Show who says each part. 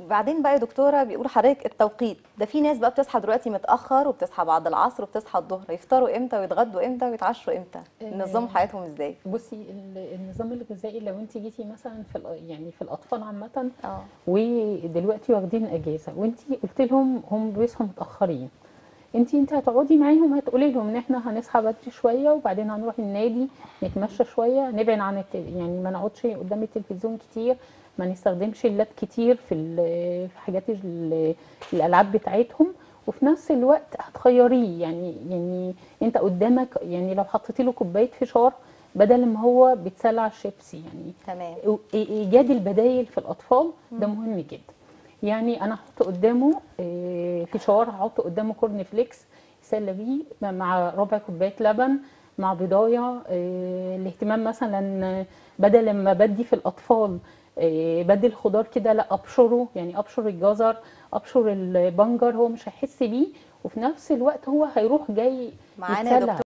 Speaker 1: وبعدين بقى يا دكتوره بيقولوا حضرتك التوقيت ده في ناس بقى بتصحى دلوقتي متاخر وبتصحى بعد العصر وبتصحى الظهر يفطروا امتى ويتغدوا امتى ويتعشوا امتى
Speaker 2: آه.
Speaker 1: نظام حياتهم ازاي
Speaker 2: بصي ال- النظام الغذائي لو انت جيتي مثلا في الأ- يعني في الاطفال عامه
Speaker 1: اه
Speaker 2: ودلوقتي واخدين اجازه وانت قلت لهم هم بيصحوا متاخرين انت انت هتقعدي معاهم هتقولي لهم ان احنا هنصحى بدري شويه وبعدين هنروح النادي نتمشى شويه نبعد عن الت... يعني ما نقعدش قدام التلفزيون كتير ما نستخدمش اللاب كتير في ال- في حاجات ال- الالعاب بتاعتهم وفي نفس الوقت هتخيريه يعني يعني انت قدامك يعني لو حطيتي له كوبايه فشار بدل ما هو بيتسلع شيبسي يعني
Speaker 1: تمام
Speaker 2: ايجاد البدايل في الاطفال ده مهم جدا يعني انا هحط قدامه آه، فشار هحط قدامه كورن فليكس يسلى بيه مع ربع كوبايه لبن مع بضايه آه، الاهتمام مثلا بدل ما بدي في الاطفال آه، بدي الخضار كده لا ابشره يعني ابشر الجزر ابشر البنجر هو مش هيحس بيه وفي نفس الوقت هو هيروح جاي
Speaker 1: معانا يا
Speaker 2: يتسلى
Speaker 1: دكتور